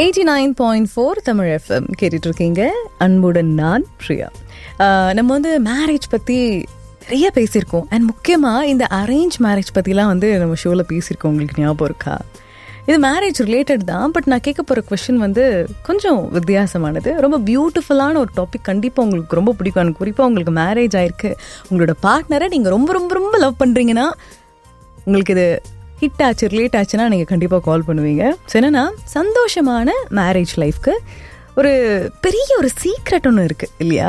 eighty nine point four Tamil FM கேட்டுட்டு இருக்கீங்க அன்புடன் நான் பிரியா ஆஹ் நம்ம வந்து மேரேஜ் பற்றி நிறைய பேசியிருக்கோம் அண்ட் முக்கியமாக இந்த அரேஞ்ச் மேரேஜ் பற்றிலாம் வந்து நம்ம ஷோவில் பேசியிருக்கோம் உங்களுக்கு ஞாபகம் இருக்கா இது மேரேஜ் ரிலேட்டட் தான் பட் நான் கேட்க போகிற கொஷின் வந்து கொஞ்சம் வித்தியாசமானது ரொம்ப பியூட்டிஃபுல்லான ஒரு டாபிக் கண்டிப்பாக உங்களுக்கு ரொம்ப பிடிக்கும் எனக்கு குறிப்பாக உங்களுக்கு மேரேஜ் ஆயிருக்கு உங்களோட பார்ட்னரை நீங்கள் ரொம்ப ரொம்ப ரொம்ப லவ் பண்ணுறீங்கன்னா உங்களுக்கு இது ஹிட் ஆச்சு ரிலேட் ஆச்சுன்னா நீங்கள் கண்டிப்பாக கால் பண்ணுவீங்க ஸோ என்னன்னா சந்தோஷமான மேரேஜ் லைஃப்க்கு ஒரு பெரிய ஒரு சீக்ரெட் ஒன்று இருக்குது இல்லையா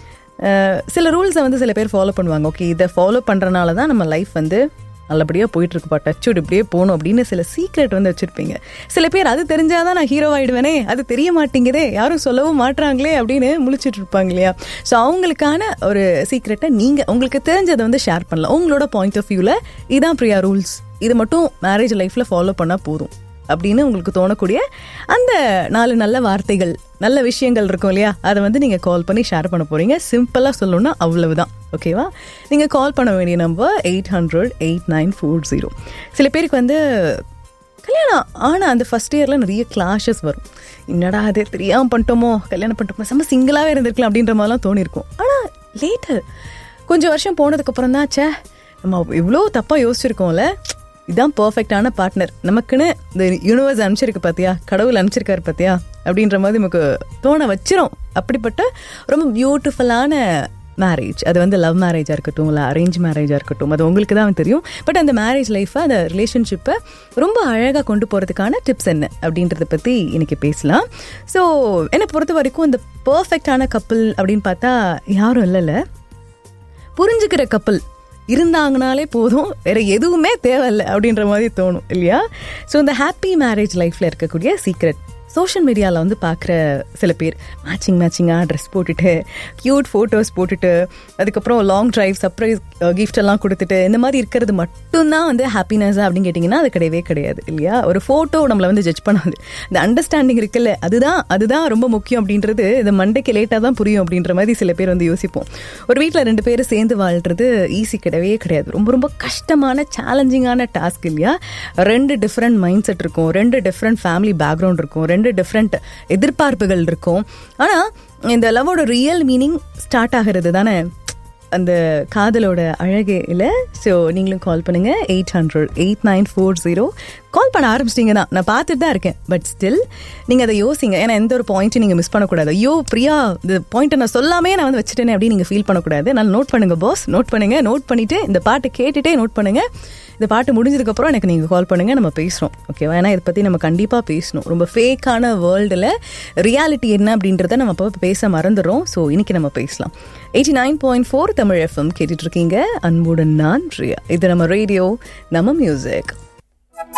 அஹ் சில ரூல்ஸை வந்து சில பேர் ஃபாலோ பண்ணுவாங்க ஓகே இதை ஃபாலோ பண்ணுறனால தான் நம்ம லைஃப் வந்து நல்லபடியாக போயிட்டுருக்குப்பா டச்சுட் இப்படியே போகணும் அப்படின்னு சில சீக்ரெட் வந்து வச்சுருப்பீங்க சில பேர் அது தெரிஞ்சாதான் நான் ஹீரோ ஆயிடுவேனே அது தெரிய மாட்டேங்குதே யாரும் சொல்லவும் மாட்றாங்களே அப்படின்னு முழிச்சிட்டு இருப்பாங்க இல்லையா ஸோ அவங்களுக்கான ஒரு சீக்ரெட்டை நீங்கள் உங்களுக்கு தெரிஞ்சதை வந்து ஷேர் பண்ணலாம் உங்களோட பாயிண்ட் ஆஃப் வியூவில் இதான் பிரியா ரூல்ஸ் இது மட்டும் மேரேஜ் லைஃப்பில் ஃபாலோ பண்ணால் போதும் அப்படின்னு உங்களுக்கு தோணக்கூடிய அந்த நாலு நல்ல வார்த்தைகள் நல்ல விஷயங்கள் இருக்கும் இல்லையா அதை வந்து நீங்கள் கால் பண்ணி ஷேர் பண்ண போகிறீங்க சிம்பிளாக சொல்லணும்னா அவ்வளவுதான் ஓகேவா நீங்கள் கால் பண்ண வேண்டிய number eight hundred eight nine four zero சில பேருக்கு வந்து கல்யாணம் ஆனால் அந்த ஃபஸ்ட் இயரில் நிறைய கிளாஷஸ் வரும் என்னடா அது தெரியாமல் பண்ணிட்டோமோ கல்யாணம் பண்ணிட்டோமோ செம்ம சிங்கிளாகவே இருந்திருக்கலாம் அப்படின்ற மாதிரிலாம் தோணியிருக்கும் ஆனால் லேட்டர் கொஞ்சம் வருஷம் போனதுக்கப்புறம் தான் ச்சே நம்ம இவ்வளோ தப்பாக யோசிச்சிருக்கோம்ல இதான் பர்ஃபெக்டான பார்ட்னர் நமக்குன்னு இந்த யூனிவர்ஸ் அனுப்பிச்சிருக்கு பார்த்தியா கடவுள் அனுப்பிச்சிருக்காரு பார்த்தியா அப்படின்ற மாதிரி நமக்கு தோண வச்சிரும் அப்படிப்பட்ட ரொம்ப பியூட்டிஃபுல்லான மேரேஜ் அது வந்து லவ் மேரேஜாக இருக்கட்டும் இல்லை அரேஞ்ச் மேரேஜாக இருக்கட்டும் அது உங்களுக்கு தான் தெரியும் பட் அந்த மேரேஜ் லைஃப்பை அந்த ரிலேஷன்ஷிப்பை ரொம்ப அழகாக கொண்டு போகிறதுக்கான டிப்ஸ் என்ன அப்படின்றத பற்றி இன்னைக்கு பேசலாம் ஸோ என்னை பொறுத்த வரைக்கும் இந்த பர்ஃபெக்டான கப்பல் அப்படின்னு பார்த்தா யாரும் இல்லைல்ல புரிஞ்சுக்கிற கப்பல் இருந்தாங்கனாலே போதும் வேற எதுவுமே தேவையில்லை அப்படின்ற மாதிரி தோணும் இல்லையா ஸோ இந்த ஹாப்பி மேரேஜ் லைஃப்பில் இருக்கக்கூடிய சீக்ரெட் சோஷியல் மீடியாவில் வந்து பார்க்குற சில பேர் மேட்சிங் மேட்சிங்காக ட்ரெஸ் போட்டுட்டு க்யூட் ஃபோட்டோஸ் போட்டுட்டு அதுக்கப்புறம் லாங் டிரைவ் சர்ப்ரைஸ் கிஃப்ட் எல்லாம் கொடுத்துட்டு இந்த மாதிரி இருக்கிறது மட்டும்தான் வந்து ஹாப்பினஸ் அப்படின்னு கேட்டிங்கன்னா அது கிடையவே கிடையாது இல்லையா ஒரு ஃபோட்டோ நம்மளை வந்து ஜட்ஜ் பண்ணாது இந்த அண்டர்ஸ்டாண்டிங் இருக்குல்ல அதுதான் அதுதான் ரொம்ப முக்கியம் அப்படின்றது இந்த மண்டைக்கு லேட்டாக தான் புரியும் அப்படின்ற மாதிரி சில பேர் வந்து யோசிப்போம் ஒரு வீட்டில் ரெண்டு பேர் சேர்ந்து வாழ்றது ஈஸி கிடையவே கிடையாது ரொம்ப ரொம்ப கஷ்டமான சேலஞ்சிங்கான டாஸ்க் இல்லையா ரெண்டு டிஃப்ரெண்ட் மைண்ட் செட் இருக்கும் ரெண்டு டிஃப்ரெண்ட் ஃபேமிலி பேக்ரவுண்ட் இருக்கும் ரெண்டு டிஃப்ரெண்ட் எதிர்பார்ப்புகள் இருக்கும் ஆனால் இந்த லவ்வோட ரியல் மீனிங் ஸ்டார்ட் ஆகிறது தானே அந்த காதலோட அழகே இல்லை ஸோ நீங்களும் கால் பண்ணுங்க eight hundred eight nine four zero call பண்ண ஆரம்பிச்சிட்டிங்க தான் நான் பார்த்துட்டு தான் இருக்கேன் பட் ஸ்டில் நீங்கள் அதை யோசிங்க ஏன்னா எந்த ஒரு பாயிண்ட்டும் நீங்கள் மிஸ் பண்ணக்கூடாது ஐயோ பிரியா இந்த பாயிண்ட்டை நான் சொல்லாமே நான் வந்து வச்சுட்டேனே அப்படின்னு நீங்கள் ஃபீல் பண்ணக்கூடாது நான் நோட் பண்ணுங்க பாஸ் நோட் பண்ணுங்க நோட் பண்ணிட்டு இந்த பாட்டை கேட்டுட்டே நோட் பண்ணுங்க இந்த பாட்டு முடிஞ்சதுக்கப்புறம் எனக்கு நீங்கள் கால் பண்ணுங்க நம்ம பேசுகிறோம் ஓகேவா ஏன்னா இதை பற்றி நம்ம கண்டிப்பாக பேசணும் ரொம்ப ஃபேக்கான வேர்ல்டில் ரியாலிட்டி என்ன அப்படின்றத நம்ம அப்போ பேச மறந்துடுறோம் ஸோ இன்னைக்கு நம்ம பேசலாம் eighty nine point four Tamil FM கேட்டுட்டு இருக்கீங்க அன்புடன் நான் பிரியா இது நம்ம ரேடியோ நம்ம மியூசிக்